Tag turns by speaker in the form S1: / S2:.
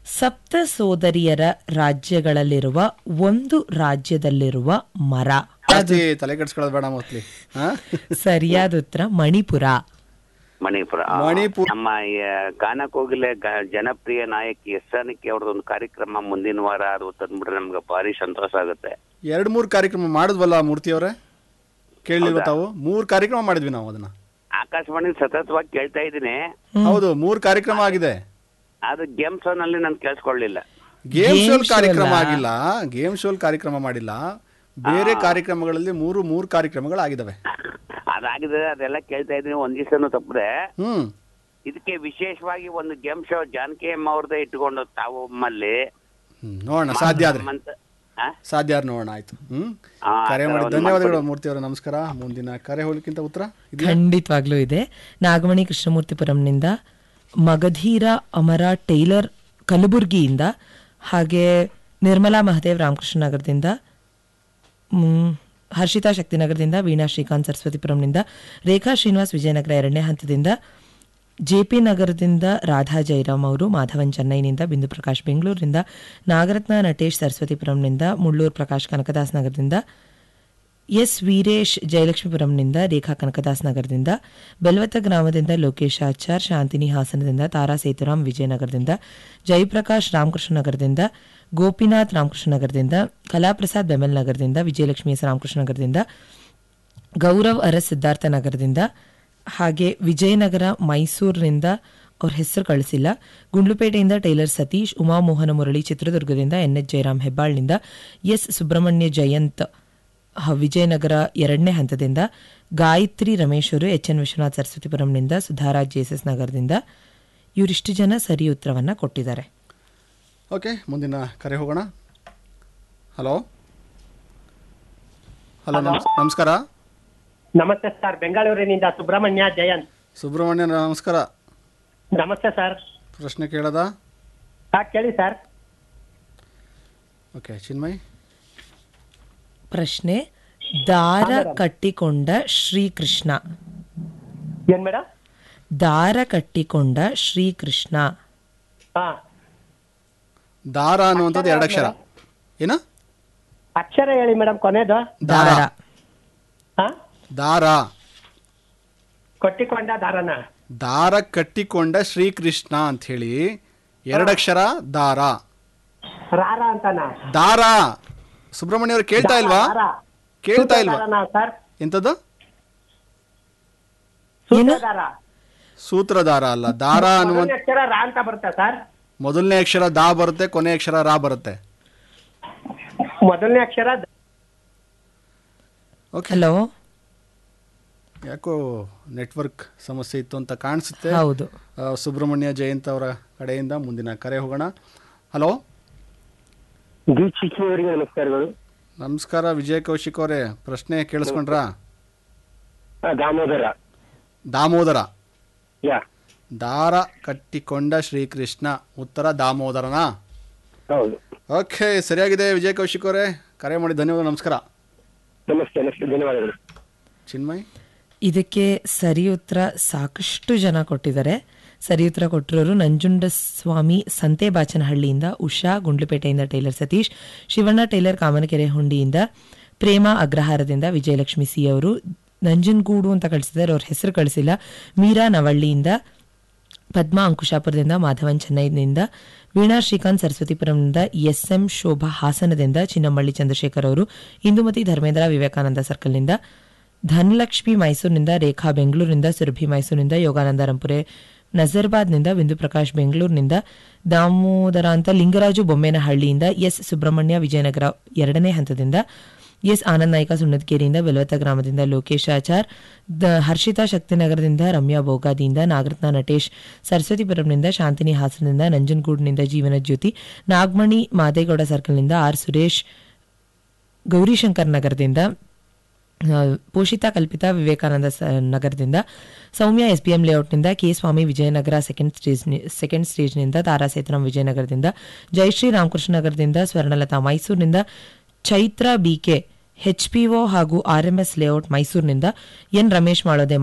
S1: ಸಪ್ತ ಸೋದರಿಯರ ರಾಜ್ಯಗಳಲ್ಲಿರುವ ಒಂದು ರಾಜ್ಯದಲ್ಲಿರುವ ಮರ
S2: ಜಾಸ್ತಿ ತಲೆ ಕೆಡ್ಸ್ಕೊಳ್ಳೋದು ಬೇಡ ಮೋಸ್ಟ್ಲಿ ಹಾ
S1: ಸರಿಯಾದ ಉತ್ತರ ಮಣಿಪುರ
S3: ಮಣಿಪುರ ಆ,
S2: ಮಣಿಪುರ.
S3: ನಮ್ಮ ಈ, ಗಾನ ಕೋಗಿಲೆ ಗ- ಜನಪ್ರಿಯ ನಾಯಕಿ ಎಸ್ ಜಾನಕಿ ಅವ್ರದ್ದೊಂದು ಕಾರ್ಯಕ್ರಮ ಮುಂದಿನ ವಾರ ಅದು ತಂದ್ಬಿಟ್ರೆ ನಮ್ಗೆ ಭಾರಿ ಸಂತೋಷ ಆಗುತ್ತೆ
S2: ಎರಡ್ ಮೂರ್ ಕಾರ್ಯಕ್ರಮ ಮಾಡಿದ್ವಲ್ಲ ಮೂರ್ತಿ ಅವರೇ ಕೇಳಲಿಲ್ವ ತಾವು ಮೂರ್ ಕಾರ್ಯಕ್ರಮ ಮಾಡಿದ್ವಿ ನಾವು ಅದನ್ನ
S3: ಆಕಾಶವಾಣಿ ಸತತವಾಗಿ ಕೇಳ್ತಾ ಇದ್ದೀನಿ
S2: ಹೌದು ಮೂರ್ ಕಾರ್ಯಕ್ರಮ ಆಗಿದೆ
S3: ಅದು ಗೇಮ್ ಶೋ ನಲ್ಲಿ ನಾನು ಕೇಳಿಸ್ಕೊಳ್ಳಿಲ್ಲ
S2: ಗೇಮ್
S1: Game
S2: ಶೋಲ್
S1: show
S2: ಕಾರ್ಯಕ್ರಮ
S1: ಅಲ್ಲ.
S2: ಆಗಿಲ್ಲ ಗೇಮ್ ಶೋಲ್ ಕಾರ್ಯಕ್ರಮ ಮಾಡಿಲ್ಲ ಬೇರೆ ಕಾರ್ಯಕ್ರಮಗಳಲ್ಲಿ ಮೂರು ಮೂರು ಕಾರ್ಯಕ್ರಮಗಳು ಆಗಿದಾವೆ
S3: ಅದಾಗಿದೆ ಅದೆಲ್ಲ ಕೇಳ್ತಾ ಇದ್ದೀನಿ ಒಂದ್ ದಿವಸನೂ ತಪ್ಪದೆ
S2: ಹ್ಮ್
S3: ಇದಕ್ಕೆ ವಿಶೇಷವಾಗಿ ಒಂದು ಗೇಮ್ ಶೋ ಜಾನಕಿ ಅಮ್ಮ ಅವ್ರದ್ದೇ ಇಟ್ಕೊಂಡು ತಾವು ನಮ್ಮಲ್ಲಿ
S2: ಹ್ಮ್, ನೋಡೋಣ ಸಾಧ್ಯ ಆದ್ರೆ
S3: ಮಂತ್- ಆ?
S2: ಸಾಧ್ಯ ಆದ್ರೆ ನೋಡೋಣ ಆಯ್ತು ಹ್ಮ್
S3: ಆ,
S2: ಕರೆ
S3: ಆ ಥರ
S2: ಮಾಡಿ
S3: ಒಂದು
S2: ಧನ್ಯವಾದಗಳು
S3: ಮಾಡ್ಕೊಡಿ.
S2: ಮೂರ್ತಿ ಅವರ ನಮಸ್ಕಾರ ಮುಂದಿನ ಕರೆ ಹೋಗ್ಲಿಕ್ಕಿಂತ ಉತ್ತರ ಇದೆಯಾ?
S1: ಖಂಡಿತವಾಗ್ಲೂ ಇದೆ ನಾಗಮಣಿ ಕೃಷ್ಣಮೂರ್ತಿಪುರಂನಿಂದ ಮಗಧೀರ ಅಮರ ಟೈಲರ್ ಕಲಬುರ್ಗಿಯಿಂದ ಹಾಗೆ ನಿರ್ಮಲಾ ಮಹದೇವ್ ರಾಮಕೃಷ್ಣ ನಗರದಿಂದ ಮ್, ಹರ್ಷಿತಾ ಶಕ್ತಿನಗರದಿಂದ ವೀಣಾ ಶ್ರೀಕಾಂತ್ ಸರಸ್ವತಿಪುರಂನಿಂದ ರೇಖಾ ಶ್ರೀನಿವಾಸ್ ವಿಜಯನಗರ ಎರಡನೇ ಹಂತದಿಂದ ಜೆ ಪಿ ನಗರದಿಂದ ರಾಧಾ ಜೈರಾಮ್ ಅವರು ಮಾಧವನ್ ಚೆನ್ನೈನಿಂದ ಬಿಂದು ಪ್ರಕಾಶ್ ಬೆಂಗಳೂರಿನಿಂದ ನಾಗರತ್ನ ನಟೇಶ್ ಸರಸ್ವತಿಪುರಂನಿಂದ ಮುಳ್ಳೂರು ಪ್ರಕಾಶ್ ಕನಕದಾಸ್ ನಗರದಿಂದ ಎಸ್ ವೀರೇಶ್ ಜಯಲಕ್ಷ್ಮೀಪುರಂನಿಂದ ರೇಖಾ ಕನಕದಾಸ್ ನಗರದಿಂದ ಬೆಲ್ವತ್ತ ಗ್ರಾಮದಿಂದ ಲೋಕೇಶ್ ಆಚಾರ್ ಶಾಂತಿನಿ ಹಾಸನದಿಂದ ತಾರಾ ಸೇತುರಾಮ್ ವಿಜಯನಗರದಿಂದ ಜಯಪ್ರಕಾಶ್ ರಾಮಕೃಷ್ಣ ನಗರದಿಂದ ಗೋಪಿನಾಥ್ ರಾಮಕೃಷ್ಣ ನಗರದಿಂದ ಕಲಾಪ್ರಸಾದ್ ಬೆಮೆಲ್ ನಗರದಿಂದ ವಿಜಯಲಕ್ಷ್ಮಿ ಎಸ್ ರಾಮಕೃಷ್ಣ ನಗರದಿಂದ ಗೌರವ್ ಅರಸ್ ಸಿದ್ಧಾರ್ಥ ನಗರದಿಂದ ಹಾಗೆ ವಿಜಯನಗರ ಮೈಸೂರಿನಿಂದ ಅವ್ರ ಹೆಸರು ಕಳಿಸಿಲ್ಲ ಗುಂಡ್ಲುಪೇಟೆಯಿಂದ ಟೈಲರ್ ಸತೀಶ್ ಉಮಾಮೋಹನ ಮುರಳಿ ಚಿತ್ರದುರ್ಗದಿಂದ ಎನ್ ಎಚ್ ಜಯರಾಮ್ ಹೆಬ್ಬಾಳ್ನಿಂದ ಎಸ್ ಸುಬ್ರಹ್ಮಣ್ಯ ಜಯಂತ್ ಹ, ವಿಜಯನಗರ ಎರಡನೇ ಹಂತದಿಂದ ಗಾಯತ್ರಿ ರಮೇಶ್ ಅವರು ಎಚ್ ಎನ್ ವಿಶ್ವನಾಥ್ ಸರಸ್ವತಿಪುರಂನಿಂದ ಸುಧಾರಾಜ್ ಜೇಸಸ್ ನಗರದಿಂದ ಇವರಿಷ್ಟು ಜನ ಸರಿ ಉತ್ತರವನ್ನ ಕೊಟ್ಟಿದ್ದಾರೆ
S2: ಓಕೆ ಮುಂದಿನ ಕರೆ ಹೋಗೋಣ ಹಲೋ ಹಲೋ ನಮಸ್ಕಾರ
S4: ನಮಸ್ತೆ ಸರ್ ಬೆಂಗಳೂರಿನಿಂದ ಸುಬ್ರಹ್ಮಣ್ಯ ಜಯಂತ್
S2: ಸುಬ್ರಹ್ಮಣ್ಯ ನಮಸ್ಕಾರ
S4: ನಮಸ್ತೆ ಸರ್
S2: ಪ್ರಶ್ನೆ ಕೇಳದ
S4: ಹಾ ಕೇಳಿ ಸರ್
S2: ಓಕೆ ಚಿನ್ಮಯ್
S1: ಪ್ರಶ್ನೆ ದಾರ ಕಟ್ಟಿಕೊಂಡ ಶ್ರೀಕೃಷ್ಣ
S4: ಏನ್ ಮೇಡಮ್
S1: ದಾರ ಕಟ್ಟಿಕೊಂಡ ಶ್ರೀಕೃಷ್ಣ
S4: ಹಾ
S2: ದಾರ ಅನ್ನುವಂಥದ್ದು ಎರಡು ಅಕ್ಷರ ಏನ
S4: ಅಕ್ಷರ ಹೇಳಿ ಮೇಡಮ್ ಕೊನೆದು
S2: ದಾರ
S1: ದಾರ
S4: ಹಾ
S2: ದಾರ
S4: ಕೊಟ್ಟಿಕೊಂಡ ದಾರನ
S2: ದಾರ ಕಟ್ಟಿಕೊಂಡ ಶ್ರೀಕೃಷ್ಣ ಅಂತ ಹೇಳಿ ಎರಡಕ್ಷರ ದಾರ
S4: ರಾರ ಅಂತನ
S2: ದಾರ ಸುಬ್ರಹ್ಮಣ್ಯ ಅವ್ರು ಕೇಳ್ತಾ ಇಲ್ವಾ
S4: ದಾರ.
S2: ಕೇಳ್ತಾ ಇಲ್ವಾ
S4: ಸೂತ್ರಧಾರನ ಸರ್
S2: ಎಂತದ್ದು
S4: ಸೂತ್ರಧಾರ
S2: ಸೂತ್ರಧಾರ ಅಲ್ಲ ದಾರ ಅನ್ನುವಂಥ
S4: ಮೊದಲನೇ ಅಕ್ಷರ ರಾ ಅಂತ ಬರುತ್ತೆ ಸರ್
S2: ಮೊದಲನೇ ಅಕ್ಷರ ದಾ ಬರುತ್ತೆ ಕೊನೆ ಅಕ್ಷರ ರಾ ಬರುತ್ತೆ
S4: ಮೊದಲನೇ ಅಕ್ಷರ ದ-
S2: ಓಕೆ
S1: ಹಲೋ
S2: ಯಾಕೋ ನೆಟ್ವರ್ಕ್ ಸಮಸ್ಯೆ ಇತ್ತು ಅಂತ ಕಾಣಿಸುತ್ತೆ
S1: ಹೌದು
S2: ಆ, ಸುಬ್ರಹ್ಮಣ್ಯ ಜಯಂತ್ ಅವರ ಕಡೆಯಿಂದ ಮುಂದಿನ ಕರೆ ಹೋಗೋಣ ಹಲೋ
S4: ದೀಕ್ಷಿಕಿಯವರಿಗೆ ನಮಸ್ಕಾರಗಳು
S2: ನಮಸ್ಕಾರ ವಿಜಯ ಕೌಶಿಕ್ ಅವರೇ ಪ್ರಶ್ನೆ ಕೇಳಿಸ್ಕೊಂಡ್ರಾ
S4: ಆ, ದಾಮೋದರ
S2: ದಾಮೋದರ
S4: ಯಾ
S2: ದಾರ ಕಟ್ಟಿಕೊಂಡ ಶ್ರೀಕೃಷ್ಣ ಉತ್ತರ ದಾಮೋದರನಾ
S4: ಹೌದು
S2: ಓಕೆ ಸರಿಯಾಗಿದೆ ವಿಜಯ ಕೌಶಿಕ್ ಅವರೇ ಕರೆ ಮಾಡಿ ಧನ್ಯವಾದ ನಮಸ್ಕಾರ
S4: ನಮಸ್ತೆ ನಮಸ್ತೆ ಧನ್ಯವಾದಗಳು
S2: ಚಿನ್ಮಯ್
S1: ಇದಕ್ಕೆ ಸರಿ ಉತ್ತರ ಸಾಕಷ್ಟು ಜನ ಕೊಟ್ಟಿದ್ದಾರೆ ಸರಿ ಉತ್ತರ ಕೊಟ್ಟಿರೋರು ನಂಜುಂಡಸ್ವಾಮಿ ಸಂತೆಬಾಚನಹಳ್ಳಿಯಿಂದ ಉಷಾ ಗುಂಡ್ಲುಪೇಟೆಯಿಂದ ಟೈಲರ್ ಸತೀಶ್ ಶಿವಣ್ಣ ಟೈಲರ್ ಕಾಮನಕೆರೆ ಹುಂಡಿಯಿಂದ ಪ್ರೇಮ ಅಗ್ರಹಾರದಿಂದ ವಿಜಯಲಕ್ಷ್ಮಿ ಸಿ ಅವರು ನಂಜನಗೂಡು ಅಂತ ಕಳಿಸಿದ್ದಾರೆ ಅವ್ರ ಹೆಸರು ಕಳಿಸಿಲ್ಲ ಮೀರಾ ನವಳ್ಳಿಯಿಂದ ಪದ್ಮಾ ಅಂಕುಶಾಪುರದಿಂದ ಮಾಧವನ್ ಚೆನ್ನೈನಿಂದ ವೀಣಾ ಶ್ರೀಕಾಂತ್ ಸರಸ್ವತಿಪುರಂನಿಂದ ಎಸ್ ಎಂ ಶೋಭಾ ಹಾಸನದಿಂದ ಚಿನ್ನಮಳ್ಳಿ ಚಂದ್ರಶೇಖರ್ ಅವರು ಇಂದುಮತಿ ಧರ್ಮೇಂದ್ರ ವಿವೇಕಾನಂದ ಸರ್ಕಲ್ನಿಂದ ಧನಲಕ್ಷ್ಮಿ ಮೈಸೂರಿನಿಂದ ರೇಖಾ ಬೆಂಗಳೂರಿನಿಂದ ಸುರಭಿ ಮೈಸೂರಿನಿಂದ ಯೋಗಾನಂದ ರಂಪುರೆ ನಜರ್ಬಾದ್ನಿಂದ ಬಿಂದು ಪ್ರಕಾಶ್ ಬೆಂಗಳೂರಿನಿಂದ ದಾಮೋದರ ಅಂತ ಲಿಂಗರಾಜು ಬೊಮ್ಮೇನಹಳ್ಳಿಯಿಂದ ಎಸ್ ಸುಬ್ರಹ್ಮಣ್ಯ ವಿಜಯನಗರ ಎರಡನೇ ಹಂತದಿಂದ ಎಸ್ ಆನಂದ್ ನಾಯ್ಕ ಸುಣ್ಣದಕೇರಿಯಿಂದ ಬೆಲವತ್ತ ಗ್ರಾಮದಿಂದ ಲೋಕೇಶ್ ಆಚಾರ್ ದ ಹರ್ಷಿತಾ ಶಕ್ತಿನಗರದಿಂದ ರಮ್ಯಾ ಬೋಗಾದಿಯಿಂದ ನಾಗರತ್ನ ನಟೇಶ್ ಸರಸ್ವತಿಪುರಂನಿಂದ ಶಾಂತಿನಿ ಹಾಸನದಿಂದ ನಂಜನಗೂಡಿನಿಂದ ಜೀವನ ಜ್ಯೋತಿ ನಾಗಮಣಿ ಮಾದೇಗೌಡ ಸರ್ಕಲ್ನಿಂದ ಆರ್ ಸುರೇಶ್ ಗೌರಿಶಂಕರ್ ನಗರದಿಂದ ಆ, ಪೋಷಿತಾ ಕಲ್ಪಿತಾ ವಿವೇಕಾನಂದ ಸ- ನಗರದಿಂದ ಸೌಮ್ಯ ಎಸ್ ಬಿ ಎಂ ಲೇಔಟ್ನಿಂದ K Swamy Vijayanagar second stage second ಸ್ಟೇಜ್ನಿಂದ ತಾರಾ ಸೇತುರಾಮ್ ವಿಜಯನಗರದಿಂದ ಜಯಶ್ರೀ ರಾಮಕೃಷ್ಣ ನಗರದಿಂದ ಸ್ವರ್ಣಲತಾ ಮೈಸೂರಿನಿಂದ ಚೈತ್ರ ಬಿಕೆ ಎಚ್ ಪಿ ಒ ಹಾಗೂ ಆರ್ ಎಂ ಎಸ್ ಲೇಔಟ್ ಮೈಸೂರಿನಿಂದ ಎನ್ ರಮೇಶ್ ಮಾಳೋದೆ